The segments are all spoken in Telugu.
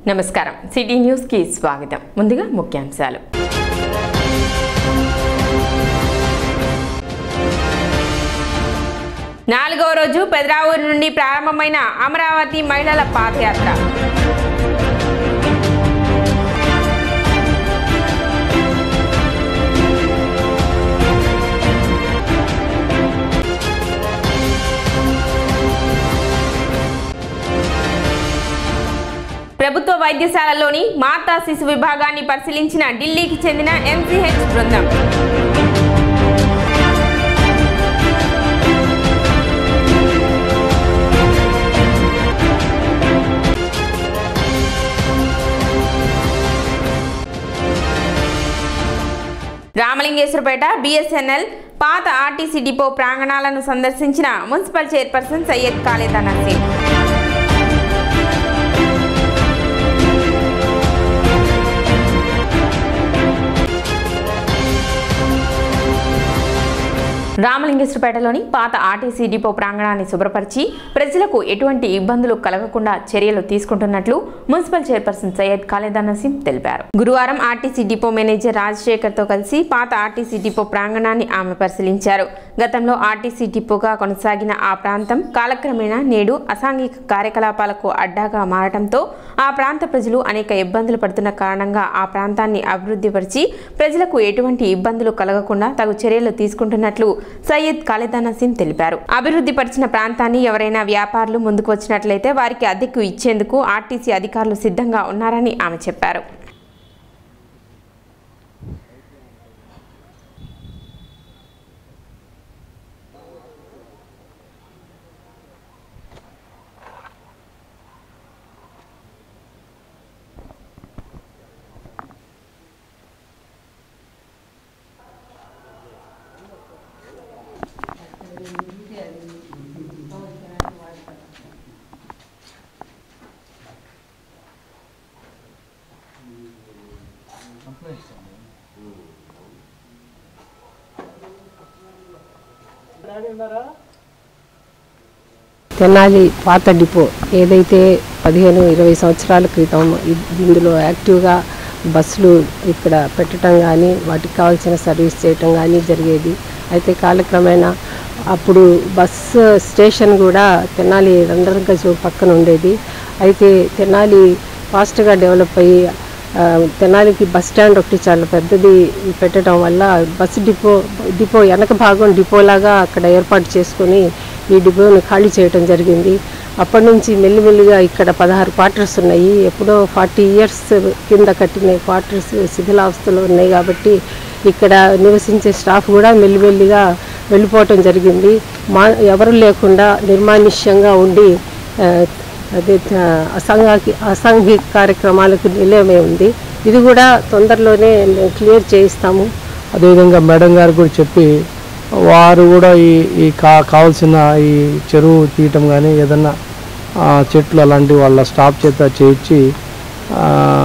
నమస్కారం సిటీ న్యూస్ కి స్వాగతం ముందుగా ముఖ్యాంశాలు నాలుగవ రోజు పెదరావూరు నుండి ప్రారంభమైన అమరావతి మహిళల పాదయాత్ర ప్రభుత్వ వైద్యశాలలోని మాతా శిశు విభాగాన్ని పరిశీలించిన ఢిల్లీకి చెందిన ఎంసీహెచ్ బృందం రామలింగేశ్వరపేట బిఎస్ఎన్ఎల్ పాత ఆర్టీసీ డిపో ప్రాంగణాలను సందర్శించిన మున్సిపల్ చైర్పర్సన్ సయ్యద్ ఖాళీదా నసీం రామలింగేశ్వరపేటలోని పాత ఆర్టీసీ డిపో ప్రాంగణాన్ని శుభ్రపరిచి ప్రజలకు ఎటువంటి ఇబ్బందులు కలగకుండా చర్యలు తీసుకుంటున్నట్లు మున్సిపల్ చైర్పర్సన్ సయ్యద్ ఖాళీదా నసీం తెలిపారు గురువారం ఆర్టీసీ డిపో మేనేజర్ రాజశేఖర్ తో కలిసి పాత ఆర్టీసీ డిపో ప్రాంగణాన్ని ఆమె పరిశీలించారు గతంలో ఆర్టీసీ డిపోగా కొనసాగిన ఆ ప్రాంతం కాలక్రమేణా నేడు అసాంఘిక కార్యకలాపాలకు అడ్డాగా మారటంతో ఆ ప్రాంత ప్రజలు అనేక ఇబ్బందులు పడుతున్న కారణంగా ఆ ప్రాంతాన్ని అభివృద్ధిపరిచి ప్రజలకు ఎటువంటి ఇబ్బందులు కలగకుండా తగు చర్యలు తీసుకుంటున్నట్లు సయ్యద్ ఖాళీదా నసీం తెలిపారు అభివృద్ధి పరిచిన ప్రాంతాన్ని ఎవరైనా వ్యాపారులు ముందుకు వచ్చినట్లయితే వారికి అద్దెకు ఇచ్చేందుకు ఆర్టీసీ అధికారులు సిద్ధంగా ఉన్నారని ఆమె చెప్పారు తెనాలి పాత డిపో ఏదైతే పదిహేను ఇరవై సంవత్సరాల క్రితం ఇ- ఇందులో యాక్టివ్గా బస్సులు ఇక్కడ పెట్టడం కానీ వాటికి కావాల్సిన సర్వీస్ చేయటం కానీ జరిగేది అయితే కాలక్రమేణా అప్పుడు బస్సు స్టేషన్ కూడా తెనాలి రంగరంగ పక్కన ఉండేది అయితే తెనాలి ఫాస్ట్గా డెవలప్ అయ్యి ఆ, తెనాలికి బస్ స్టాండ్ ఒకటి చాలా పెద్దది పెట్టడం వల్ల బస్సు డిపో డిపో వెనక భాగం డిపోలాగా అక్కడ ఏర్పాటు చేసుకొని ఈ డిపోను ఖాళీ చేయడం జరిగింది అప్పటి నుంచి మెల్లిమెల్లిగా ఇక్కడ పదహారు క్వార్టర్స్ ఉన్నాయి ఎప్పుడో ఫార్టీ ఇయర్స్ కింద కట్టిన క్వార్టర్స్ శిథిలావస్థలో ఉన్నాయి కాబట్టి ఇక్కడ నివసించే స్టాఫ్ కూడా మెల్లిమెల్లిగా వెళ్ళిపోవటం జరిగింది మా ఎవరు లేకుండా నిర్మానుష్యంగా ఉండి ఆ, అదే ఆ, అసాంఘిక అసాంఘిక కార్యక్రమాలకు నిలయమే ఉంది ఇది కూడా తొందరలోనే మేము క్లియర్ చేయిస్తాము అదేవిధంగా మేడం గారు కూడా చెప్పి వారు కూడా ఈ ఈ కా కావాల్సిన ఈ చెరువు తీయటం కానీ ఏదన్నా ఆ, చెట్లు అలాంటి వాళ్ళ స్టాఫ్ చేత చేయించి ఆ,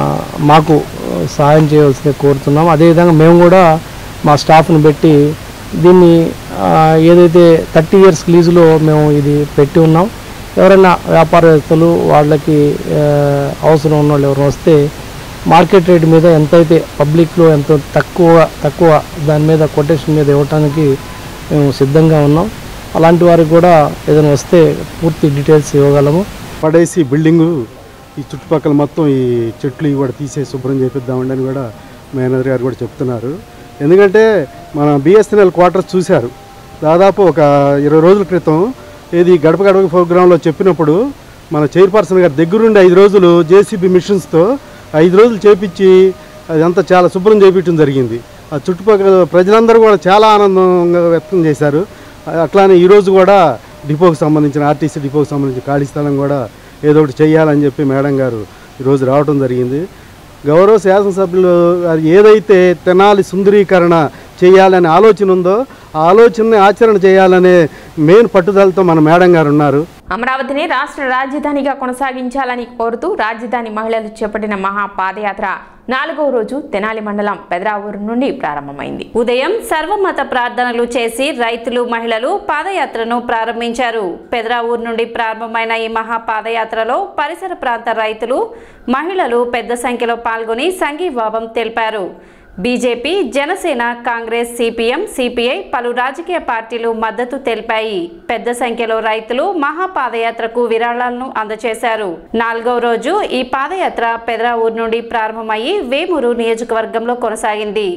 మాకు సహాయం చేయవలసింది కోరుతున్నాం అదేవిధంగా మేము కూడా మా స్టాఫ్ని పెట్టి దీన్ని ఆ, ఏదైతే థర్టీ ఇయర్స్ లీజులో మేము ఇది పెట్టి ఉన్నాం ఎవరైనా వ్యాపారవేత్తలు వాళ్ళకి ఆ, అవసరం ఉన్న వాళ్ళు ఎవరైనా వస్తే మార్కెట్ రేట్ మీద ఎంతైతే పబ్లిక్లో ఎంత తక్కువ తక్కువ దాని మీద కొటేషన్ మీద ఇవ్వటానికి మేము సిద్ధంగా ఉన్నాం అలాంటి వారికి కూడా ఏదైనా వస్తే పూర్తి డీటెయిల్స్ ఇవ్వగలము పడేసి బిల్డింగు ఈ చుట్టుపక్కల మొత్తం ఈ చెట్లు ఇవి కూడా తీసేసి శుభ్రం చేపిద్దామండి అని కూడా మేనేజర్ గారు కూడా చెప్తున్నారు ఎందుకంటే మన బిఎస్ఎన్ఎల్ క్వార్టర్స్ చూశారు దాదాపు ఒక ఇరవై రోజుల క్రితం ఏది గడప గడప ప్రోగ్రాంలో చెప్పినప్పుడు మన చైర్పర్సన్ గారి దగ్గరుండి ఐదు రోజులు జేసీబీ మిషన్స్తో ఐదు రోజులు చేపించి అదంతా చాలా శుభ్రం చేపించడం జరిగింది ఆ చుట్టుపక్కల ప్రజలందరూ కూడా చాలా ఆనందంగా వ్యక్తం చేశారు అట్లానే ఈరోజు కూడా డిపోకి సంబంధించిన ఆర్టీసీ డిపోకి సంబంధించిన ఖాళీ స్థలం కూడా ఏదో ఒకటి చేయాలని చెప్పి మేడం గారు ఈరోజు రావడం జరిగింది గౌరవ శాసనసభ్యులు గారు ఏదైతే తెనాలి సుందరీకరణ చేయాలనే ఆలోచన ఉందో ఆ ఆలోచనని ఆచరణ చేయాలనే మెయిన్ పట్టుదలతో మన మేడం గారు ఉన్నారు అమరావతిని రాష్ట్ర రాజధానిగా కొనసాగించాలని కోరుతూ రాజధాని మహిళలు చేపట్టిన మహా పాదయాత్ర నాలుగో రోజు తెనాలి మండలం పెదరావూరు నుండి ప్రారంభమైంది ఉదయం సర్వమత ప్రార్థనలు చేసి రైతులు మహిళలు పాదయాత్రను ప్రారంభించారు పెదరావూరు నుండి ప్రారంభమైన ఈ మహా పాదయాత్రలో పరిసర ప్రాంత రైతులు మహిళలు పెద్ద సంఖ్యలో పాల్గొని సంఘీభావం తెలిపారు BJP Janasena Congress CPM CPI పలు రాజకీయ పార్టీలు మద్దతు తెలిపాయి పెద్ద సంఖ్యలో రైతులు మహాపాదయాత్రకు విరాళాలను అందజేశారు నాలుగవ రోజు ఈ పాదయాత్ర పెదరావూరు నుండి ప్రారంభమయ్యి వేమూరు నియోజకవర్గంలో కొనసాగింది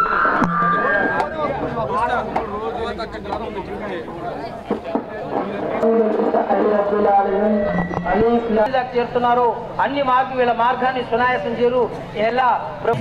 దాకా చేరుతున్నారు అన్ని మార్గం వీళ్ళ మార్గాన్ని సునాయాసం చేరు ఎలా ప్ర-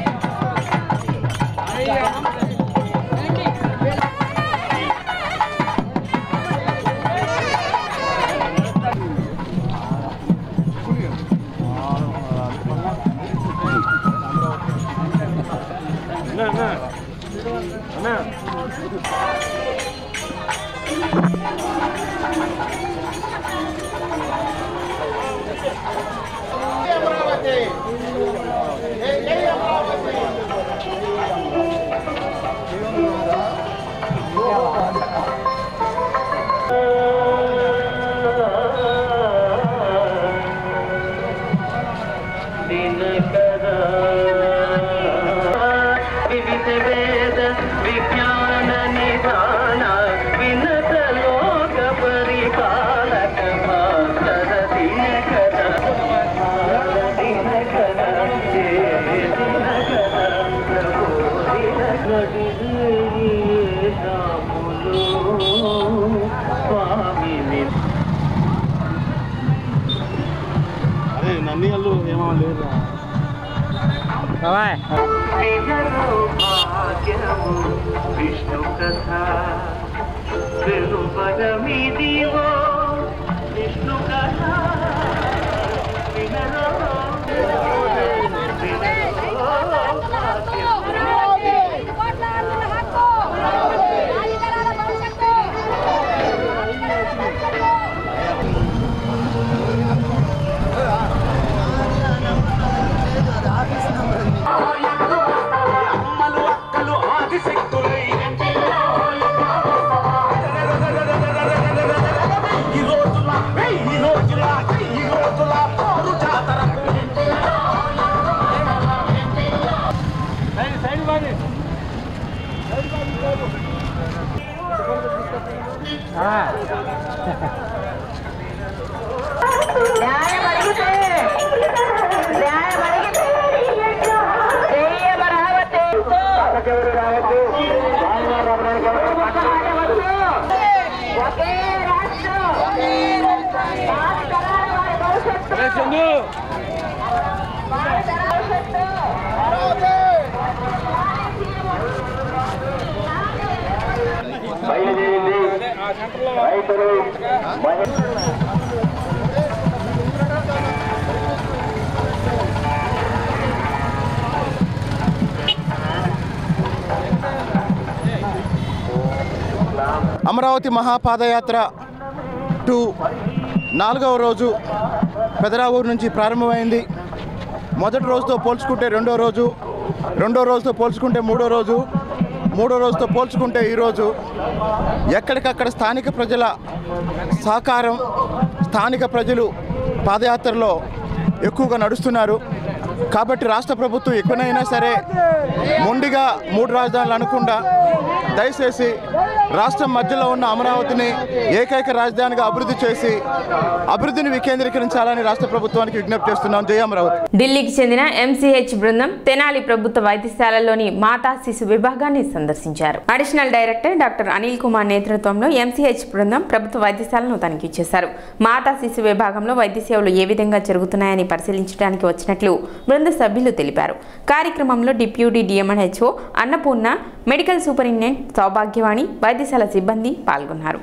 వివిధ వేద విజ్ఞాన నిధాన వినత లోక పరిపాలక భాస్కర దినకర దినకర జయ దినకర ప్రభు దినకర రాములు స్వామిని అదే నన్నిళ్ళు ఏమో లేదు వినరు భాగ్యము విష్ణు కథ వెలుపరమిదివో విష్ణు కథ వినరు అమరావతి మహాపాదయాత్ర టూ నాలుగవ రోజు పెదరావూరు నుంచి ప్రారంభమైంది మొదటి రోజుతో పోల్చుకుంటే రెండో రోజు రెండో రోజుతో పోల్చుకుంటే మూడో రోజు మూడో రోజుతో పోల్చుకుంటే ఈరోజు ఎక్కడికక్కడ స్థానిక ప్రజల సహకారం స్థానిక ప్రజలు పాదయాత్రలో ఎక్కువగా నడుస్తున్నారు కాబట్టి రాష్ట్ర ప్రభుత్వం ఎక్కడైనా సరే మొండిగా మూడు రాజధానులు అనకుండా దయచేసి రాష్ట్రం మధ్యలో ఉన్న అమరావతిని ఏకైక రాజధానిగా అభివృద్ధి చేసి అభివృద్ధిని వికేంద్రీకరించాలని రాష్ట్ర ప్రభుత్వానికి విజ్ఞప్తి చేస్తున్నాం జై అమరావతి ఢిల్లీకి చెందిన ఎంసీహెచ్ బృందం తెనాలి ప్రభుత్వ వైద్యశాలలోని మాతా శిశు విభాగాన్ని సందర్శించారు additional director doctor Anil Kumar నేతృత్వంలో ఎంసీహెచ్ బృందం ప్రభుత్వ వైద్యశాలను తనిఖీ చేశారు మాతా శిశు విభాగంలో వైద్య సేవలు ఏ విధంగా జరుగుతున్నాయని పరిశీలించడానికి వచ్చినట్లు బృంద సభ్యులు తెలిపారు కార్యక్రమంలో deputy DMHO Annapurna medical superintendent Soubhagyavani వైద్యశాల సిబ్బంది పాల్గొన్నారు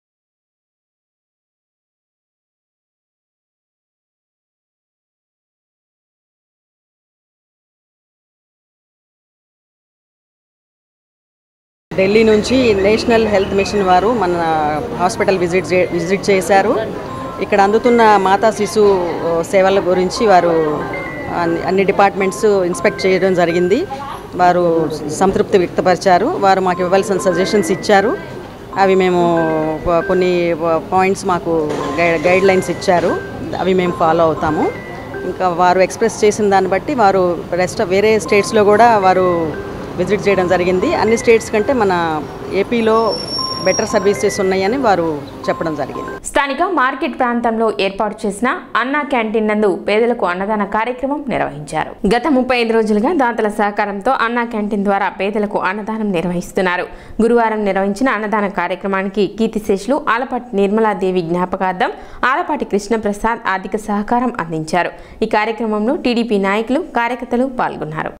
ఢిల్లీ నుంచి నేషనల్ హెల్త్ మిషన్ వారు మన హాస్పిటల్ విజిట్ చే- విజిట్ చేశారు ఇక్కడ అందుతున్న మాతా శిశు సేవల గురించి వారు అన్ని- అన్ని డిపార్ట్మెంట్స్ ఇన్స్పెక్ట్ చేయడం జరిగింది వారు సంతృప్తి వ్యక్తపరిచారు వారు మాకు ఇవ్వాల్సిన సజెషన్స్ ఇచ్చారు అవి మేము కొ- కొన్ని పాయింట్స్ మాకు గైడ్ గైడ్ లైన్స్ ఇచ్చారు అవి మేము ఫాలో అవుతాము ఇంకా వారు ఎక్స్ప్రెస్ చేసిన దాన్ని బట్టి వారు రెస్ట్ వేరే స్టేట్స్లో కూడా వారు విజిట్ చేయడం జరిగింది అన్ని స్టేట్స్ కంటే మన ఏపీలో బెటర్ సర్వీసెస్ ఉన్నాయని వారు చెప్పడం జరిగింది స్థానిక మార్కెట్ ప్రాంతంలో ఏర్పాటు చేసిన అన్నా క్యాంటీన్ నందు పేదలకు అన్నదాన కార్యక్రమం నిర్వహించారు గత ముప్పై ఐదు రోజులుగా దాతల సహకారంతో అన్నా క్యాంటీన్ ద్వారా పేదలకు అన్నదానం నిర్వహిస్తున్నారు గురువారం నిర్వహించిన అన్నదాన కార్యక్రమానికి కీర్తిశేషులు ఆలపాటి నిర్మలాదేవి జ్ఞాపకార్థం ఆలపాటి కృష్ణప్రసాద్ ఆర్థిక సహకారం అందించారు ఈ కార్యక్రమంలో టీడీపీ నాయకులు కార్యకర్తలు పాల్గొన్నారు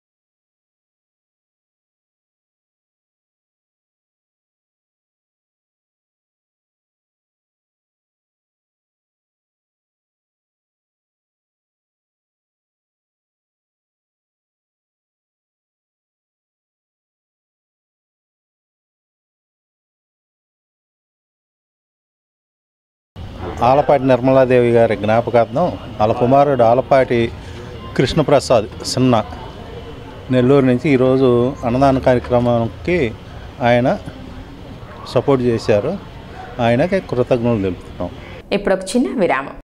ఆలపాటి నిర్మలాదేవి గారి జ్ఞాపకార్థం వాళ్ళ కుమారుడు ఆలపాటి కృష్ణప్రసాద్ సిన్న నెల్లూరు నుంచి ఈరోజు అన్నదాన కార్యక్రమానికి ఆయన సపోర్ట్ చేశారు ఆయనకి కృతజ్ఞతలు తెలుపుతున్నాం ఇప్పుడు ఒక చిన్న విరామం